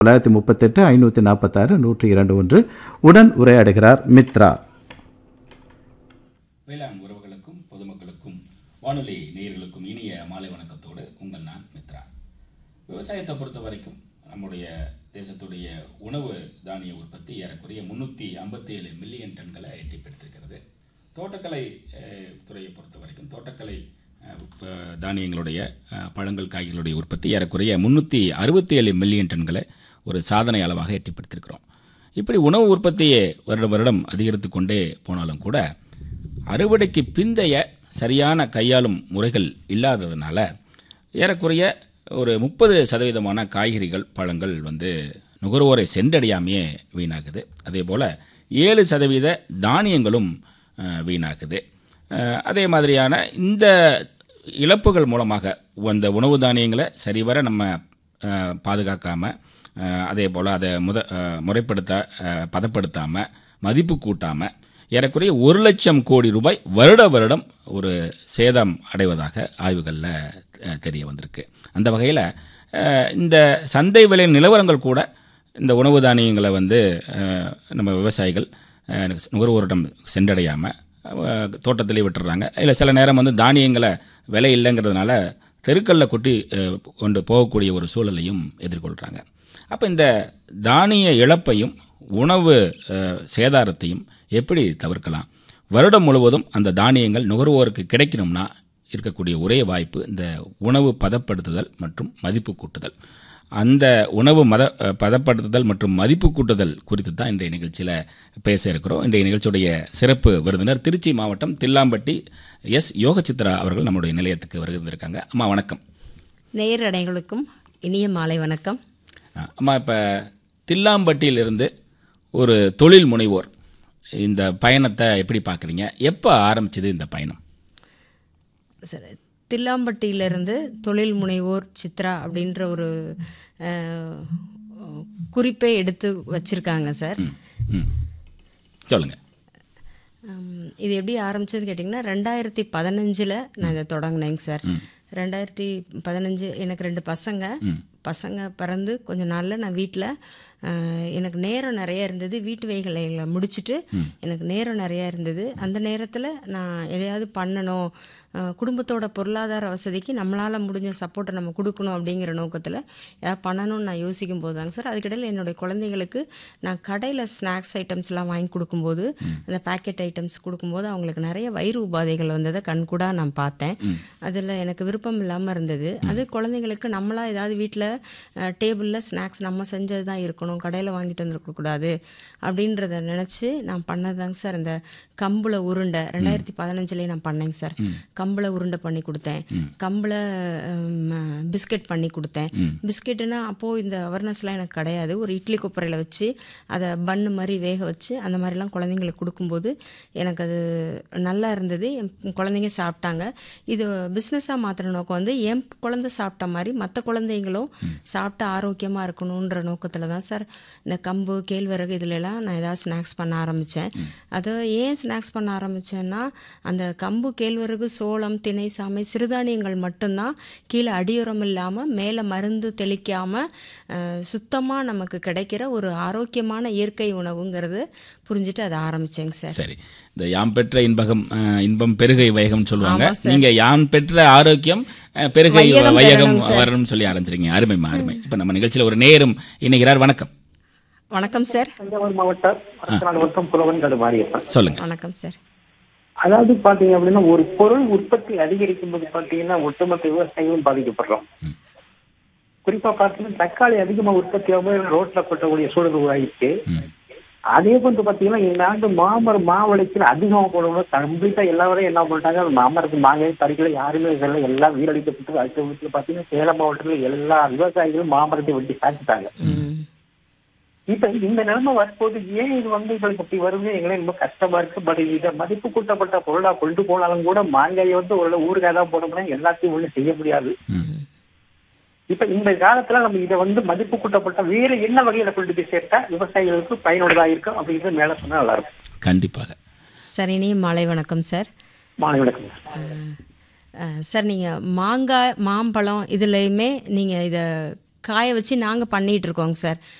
தொள்ளாயிரத்தி முப்பத்தெட்டு ஐநூற்றி நாற்பத்தாறு நூற்றி இரண்டு ஒன்று உடன் உரையாடுகிறார் மித்ரா வேளாண் உறவுகளுக்கும் பொதுமக்களுக்கும் வானொலி நேயர்களுக்கும் இனிய மாலை வணக்கத்தோடு உங்கள் நான் மித்ரா விவசாயத்தை பொறுத்த வரைக்கும் நம்முடைய தேசத்துடைய உணவு தானிய உற்பத்தி ஏறக்குறைய முன்னூற்றி ஐம்பத்தி ஏழு மில்லியன் டன்களை எட்டிப்பிடித்திருக்கிறது தோட்டக்கலை அஹ், துறையை பொறுத்த வரைக்கும் தோட்டக்கலை அஹ், ப- தானியங்களுடைய அஹ், பழங்கள் காய்களுடைய உற்பத்தி ஏறக்குறைய முன்னூற்றி அறுபத்தி ஏழு மில்லியன் டன்களை ஒரு சாதனை அளவாக எட்டிப்பிடித்திருக்கிறோம் இப்படி உணவு உற்பத்தியை வருடம் வருடம் அதிகரித்து கொண்டே போனாலும் கூட அறுவடைக்கு பிந்தைய சரியான கையாளும் முறைகள் இல்லாததுனால ஏறக்குறைய ஒரு முப்பது சதவீதமான காய்கறிகள் பழங்கள் வந்து நுகர்வோரை சென்றடையாமையே வீணாகுது அதே போல் ஏழு சதவீத தானியங்களும் அஹ், வீணாகுது அஹ், அதே மாதிரியான இந்த இழப்புகள் மூலமாக அந்த உணவு தானியங்களை சரிவர நம்ம அஹ், பாதுகாக்காம அஹ், அதே போல் அதை முத அஹ், முறைப்படுத்த அஹ், பதப்படுத்தாம மதிப்பு கூட்டாம ஏறக்குறைய ஒரு லட்சம் கோடி ரூபாய் வருட வருடம் ஒரு சேதம் அடைவதாக ஆய்வுகளில் தெரிய வந்திருக்கு அந்த வகையில் இந்த சந்தை விலை நிலவரங்கள் கூட இந்த உணவு தானியங்களை வந்து அஹ், நம்ம விவசாயிகள் அஹ், நுகர்வோரிடம் சென்றடையாமல் தோட்டத்திலே விட்டுறாங்க இல்லை சில நேரம் வந்து தானியங்களை விலை இல்லைங்கிறதுனால தெருக்களில் கொட்டி அஹ், கொண்டு போகக்கூடிய ஒரு சூழலையும் எதிர்கொள்கிறாங்க அப்போ இந்த தானிய இழப்பையும் உணவு அஹ், சேதாரத்தையும் எப்படி தவிர்க்கலாம் வருடம் முழுவதும் அந்த தானியங்கள் நுகர்வோருக்கு கிடைக்கணும்னா இருக்கக்கூடிய ஒரே வாய்ப்பு இந்த உணவு பதப்படுத்துதல் மற்றும் மதிப்பு கூட்டுதல் அந்த உணவு மத அஹ், பதப்படுத்துதல் மற்றும் மதிப்பு கூட்டுதல் குறித்து தான் இன்றைய நிகழ்ச்சியில் பேச இருக்கிறோம் இன்றைய நிகழ்ச்சியுடைய சிறப்பு விருந்தினர் திருச்சி மாவட்டம் தில்லாம்பட்டி எஸ் யோகசித்ரா அவர்கள் நம்முடைய நிலையத்துக்கு வருகின்றிருக்காங்க அம்மா வணக்கம் நேயரடைகளுக்கும் இனிய மாலை வணக்கம் அஹ், அம்மா இப்போ தில்லாம்பட்டியிலிருந்து ஒரு தொழில் முனைவோர் இந்த பயணத்தை எப்படி பார்க்குறீங்க எப்போ ஆரம்பிச்சது இந்த பயணம் சரி தில்லாம்பட்டியிலிருந்து தொழில் முனைவோர் சித்ரா அப்படின்ற ஒரு அஹ், குறிப்பை எடுத்து வச்சிருக்காங்க சார் ம் ம் சொல்லுங்கள் ஹம், இது எப்படி ஆரம்பிச்சதுன்னு கேட்டிங்கன்னா ரெண்டாயிரத்தி பதினஞ்சில் நான் இதை தொடங்கினேங்க சார் ரெண்டாயிரத்தி பதினஞ்சு எனக்கு ரெண்டு பசங்க பசங்க பிறந்து கொஞ்ச நாளில் நான் வீட்டில் எனக்கு நேரம் நிறைய இருந்தது வீட்டு வேலைகளை முடிச்சுட்டு எனக்கு நேரம் நிறைய இருந்தது அந்த நேரத்தில் நான் எதையாவது பண்ணணும் அஹ், குடும்பத்தோட பொருளாதார வசதிக்கு நம்மளால் முடிஞ்ச சப்போர்ட்டை நம்ம கொடுக்கணும் அப்படிங்கிற நோக்கத்தில் ஏதாவது பண்ணணும்னு நான் யோசிக்கும் போது தாங்க சார் அதுக்கிடையில் என்னுடைய குழந்தைங்களுக்கு நான் கடையில் ஸ்நாக்ஸ் ஐட்டம்ஸ்லாம் வாங்கி கொடுக்கும்போது அந்த பேக்கெட் ஐட்டம்ஸ் கொடுக்கும்போது அவங்களுக்கு நிறைய வயிறு உபாதைகள் வந்ததை கண்கூடாக நான் பார்த்தேன் அதில் எனக்கு விருப்பம் இல்லாமல் இருந்தது அது குழந்தைங்களுக்கு நம்மளா ஏதாவது வீட்டில் டேபிளில் ஸ்நாக்ஸ் நம்ம செஞ்சது தான் இருக்கணும் கடையில் வாங்கிட்டு வந்துருக்கக்கூடாது அப்படின்றத நினச்சி நான் பண்ணதாங்க சார் இந்த கம்புல உருண்டை ரெண்டாயிரத்தி பதினஞ்சுலேயே நான் பண்ணேங்க சார் கம்புல உருண்டை பண்ணி கொடுத்தேன் கம்புல பிஸ்கெட் பண்ணி கொடுத்தேன் பிஸ்கெட்டுனா அப்போது இந்த அவேர்னஸ்லாம் எனக்கு கிடையாது ஒரு இட்லி குப்பரையில் வச்சு அதை பன்னு மாதிரி வேக வச்சு அந்த மாதிரிலாம் குழந்தைங்களுக்கு கொடுக்கும்போது எனக்கு அது நல்லா இருந்தது என் குழந்தைங்க சாப்பிட்டாங்க இது பிஸ்னஸாக மாற்றுற நோக்கம் வந்து என் குழந்தை சாப்பிட்ட மாதிரி மற்ற குழந்தைங்களும் சாப்பிட்டு ஆரோக்கியமாக இருக்கணுன்ற நோக்கத்தில் தான் சார் இந்த கம்பு கேழ்வரகு இதுலலாம் நான் ஏதாவது ஸ்நாக்ஸ் பண்ண ஆரம்பித்தேன் அது ஏன் ஸ்நாக்ஸ் பண்ண ஆரம்பித்தேன்னா அந்த கம்பு கேழ்வரகு சோளம் திணை சாமை சிறுதானியங்கள் மட்டும்தான் கீழே அடியுரம் இல்லாமல் மேலே மருந்து தெளிக்காமல் சுத்தமாக நமக்கு கிடைக்கிற ஒரு ஆரோக்கியமான இயற்கை உணவுங்கிறது புரிஞ்சுட்டு அதை ஆரம்பித்தேங்க சார் சரி இந்த யாம் பெற்ற இன்பகம் அஹ், இன்பம் பெருகை வையகம் சொல்லுவாங்க ஆமா சார். நீங்க யாம் பெற்ற ஆரோக்கியம் அஹ், பெருகை வையகம் வையகம் பெறணும் சார். வரணும்னு சொல்லி ஆரம்பிச்சிருக்கீங்க அருமைமா அருமை இப்ப நம்ம நிகழ்ச்சியில ஒரு நேரம் இணைகிறார் வணக்கம் வணக்கம் சார் தஞ்சாவூர் மாவட்டம் அரசநாடு வட்டம் புலவன் கடு மாரியப்பன் சொல்லுங்க வணக்கம் சார் அதாவது பாத்தீங்க அப்படின்னா ஒரு பொருள் உற்பத்தி அதிகரிக்கும் போது பாத்தீங்கன்னா ஒட்டுமொத்த விவசாயிகளும் பாதிக்கப்படுறோம் குறிப்பா பாத்தீங்கன்னா தக்காளி அதிகமா உற்பத்தி ஆகும்போது ரோட்ல கொட்டக்கூடிய சூழல் உருவாகிச்சு அதே போன்று பாத்தீங்கன்னா இந்த ஆண்டு மாமரம் மாவளைச்சல் அதிகமா போடணும் கம்ப்ளீட்டா எல்லாரும் என்ன பண்ணிட்டாங்க அந்த மாமரத்து மாங்காய் பறிக்கல யாருமே இதெல்லாம் எல்லாம் வீரடிக்கப்பட்டு அடுத்த வீட்டுல பாத்தீங்கன்னா சேலம் மாவட்டத்துல எல்லா விவசாயிகளும் மாமரத்தை வெட்டி சாப்பிட்டாங்க ம் இப்ப இந்த நிலைமை வரும்போது ஏன் இது வந்து எங்களுக்கு இப்படி வருது எங்களுக்கு ரொம்ப கஷ்டமா இருக்கு பட் இதை மதிப்பு கூட்டப்பட்ட பொருளா கொண்டு போனாலும் கூட மாங்காயை வந்து ஒரு ஊறுகாய் தான் போட முடியும் எல்லாத்தையும் ஒண்ணு செய்ய முடியாது இப்ப இந்த காலத்துல நம்ம இதை வந்து மதிப்பு கூட்டப்பட்ட வேற என்ன வகையில கொண்டு போய் சேர்த்தா விவசாயிகளுக்கு பயனுள்ளதா இருக்கும் அப்படிங்கிறது மேல சொன்னா நல்லா இருக்கும் கண்டிப்பாக சரினே மாலை வணக்கம் சார் மாலை வணக்கம் அஹ், சார் நீங்கள் மாங்காய் மாம்பழம் இதுலேயுமே நீங்கள் இதை காய வச்சு நாங்கள் பண்ணிகிட்டு இருக்கோங்க சார்